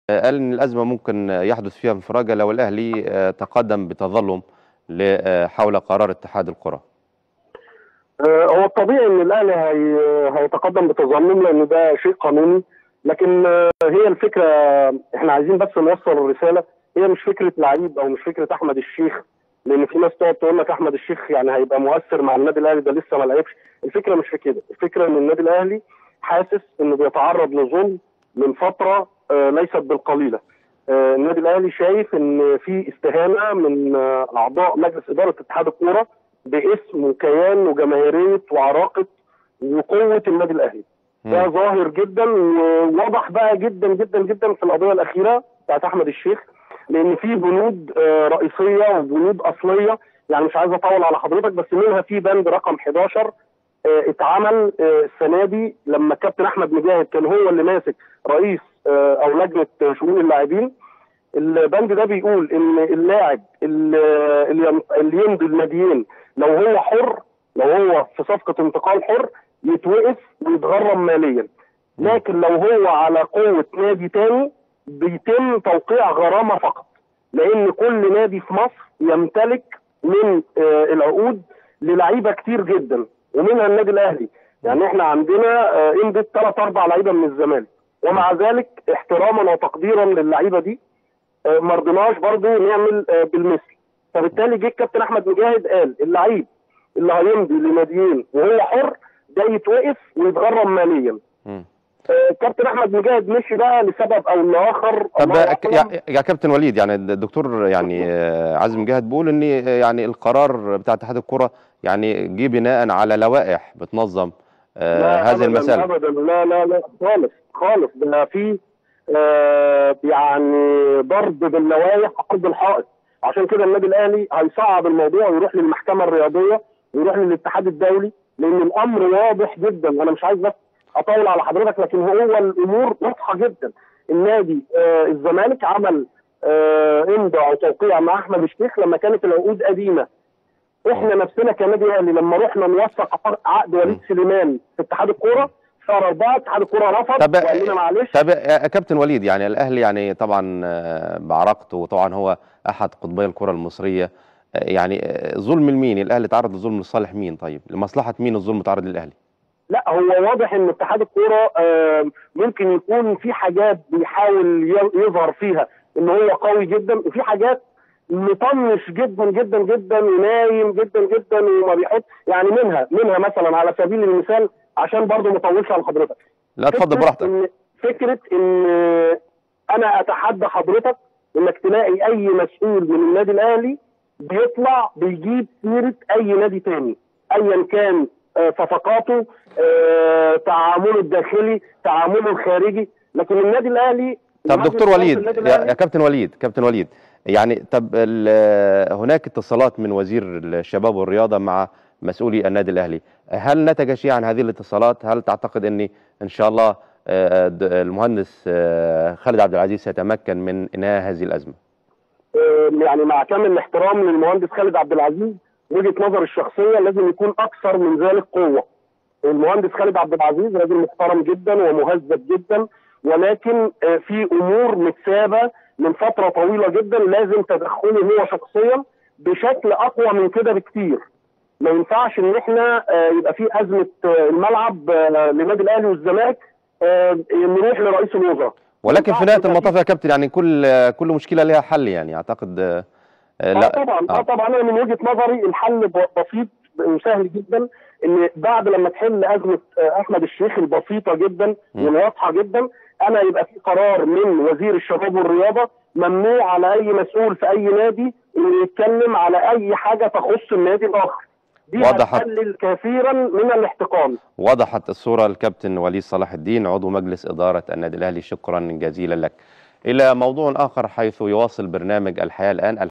قال ان الازمه ممكن يحدث فيها انفراجه لو الاهلي تقدم بتظلم حول قرار اتحاد القرى هو الطبيعي ان الاهلي هي هيتقدم بتظلم لان ده شيء قانوني لكن هي الفكره احنا عايزين بس نوصل الرساله هي مش فكره لعيب او مش فكره احمد الشيخ لان في ناس تقعد تقول لك احمد الشيخ يعني هيبقى مؤثر مع النادي الاهلي ده لسه ما لعبش الفكره مش في كده الفكره ان النادي الاهلي حاسس انه بيتعرض لظلم من فتره آه ليست بالقليله آه النادي الاهلي شايف ان في استهانه من آه اعضاء مجلس اداره اتحاد الكوره باسم وكيان وجماهيريه وعراقه وقوه النادي الاهلي ده ظاهر جدا وواضح بقى جدا جدا جدا في القضيه الاخيره بتاعت احمد الشيخ لان في بنود رئيسيه وبنود اصليه يعني مش عايز اطول على حضرتك بس منها في بند رقم 11 اتعمل السنه دي لما الكابتن احمد مجاهد كان هو اللي ماسك رئيس او لجنه شؤون اللاعبين البند ده بيقول ان اللاعب اللي يمضي الناديين لو هو حر لو هو في صفقه انتقال حر يتوقف ويتغرم ماليا لكن لو هو على قوه نادي تاني بيتم توقيع غرامه فقط لان كل نادي في مصر يمتلك من آه العقود للعيبه كتير جدا ومنها النادي الاهلي يعني احنا عندنا آه امضت ثلاث اربع لعيبه من الزمالك ومع ذلك احتراما وتقديرا للعيبه دي آه ما رضيناش برضه نعمل بالمثل فبالتالي جه الكابتن احمد مجاهد قال اللعيب اللي هيمضي لناديين وهو حر ده يتوقف ويتغرم ماليا كابتن احمد مجاهد مشي بقى لسبب او لاخر طب يا, يا كابتن وليد يعني الدكتور يعني عزمي مجاهد بيقول ان يعني القرار بتاع اتحاد الكره يعني جه بناء على لوائح بتنظم آه هذه المساله ابدا لا لا لا خالص خالص ده في آه يعني ضرب باللوائح قلب الحائط عشان كده النادي الاهلي هيصعب الموضوع ويروح للمحكمه الرياضيه ويروح للاتحاد الدولي لان الامر واضح جدا انا مش عايز بس اطول على حضرتك لكن هو الامور واضحه جدا النادي آه الزمالك عمل آه امضى او توقيع مع احمد الشيخ لما كانت العقود قديمه احنا نفسنا كنادي اهلي لما رحنا نوثق عقد وليد سليمان في اتحاد الكوره شهر اربعه اتحاد الكوره رفض طب وقال لنا معلش طب يا كابتن وليد يعني الاهلي يعني طبعا بعراقته وطبعا هو احد قطبي الكره المصريه يعني ظلم لمين؟ الاهلي تعرض لظلم لصالح مين طيب؟ لمصلحه مين الظلم تعرض للاهلي؟ لا هو واضح ان اتحاد الكوره ممكن يكون في حاجات بيحاول يظهر فيها ان هو قوي جدا وفي حاجات مطنش جدا جدا جدا ونايم جدا جدا وما بيحط يعني منها منها مثلا على سبيل المثال عشان برضه ما اطولش على حضرتك لا اتفضل براحتك إن فكره ان انا اتحدى حضرتك انك تلاقي اي مسؤول من النادي الاهلي بيطلع بيجيب سيره اي نادي تاني ايا كان صفقاته آه، تعامله الداخلي تعامله الخارجي لكن النادي الاهلي طب دكتور وليد يا, يا كابتن وليد كابتن وليد يعني طب هناك اتصالات من وزير الشباب والرياضه مع مسؤولي النادي الاهلي هل نتج شيء عن هذه الاتصالات هل تعتقد ان ان شاء الله المهندس خالد عبد العزيز سيتمكن من انهاء هذه الازمه آه، يعني مع كامل الاحترام للمهندس خالد عبد العزيز وجهه نظر الشخصيه لازم يكون اكثر من ذلك قوه. المهندس خالد عبد العزيز راجل محترم جدا ومهذب جدا ولكن في امور متسابه من فتره طويله جدا لازم تدخله هو شخصيا بشكل اقوى من كده بكتير. ما ينفعش ان احنا يبقى في ازمه الملعب للنادي الاهلي والزمالك نروح لرئيس الوزراء. ولكن في نهايه المطاف يا كابتن يعني كل كل مشكله لها حل يعني اعتقد لا اه طبعا اه طبعا انا من وجهه نظري الحل بسيط وسهل جدا ان بعد لما تحل ازمه احمد الشيخ البسيطه جدا والواضحه جدا انا يبقى في قرار من وزير الشباب والرياضه ممنوع على اي مسؤول في اي نادي انه يتكلم على اي حاجه تخص النادي الاخر دي وضحت هتقلل كثيرا من الاحتقان وضحت الصوره الكابتن وليد صلاح الدين عضو مجلس اداره النادي الاهلي شكرا جزيلا لك الى موضوع اخر حيث يواصل برنامج الحياه الان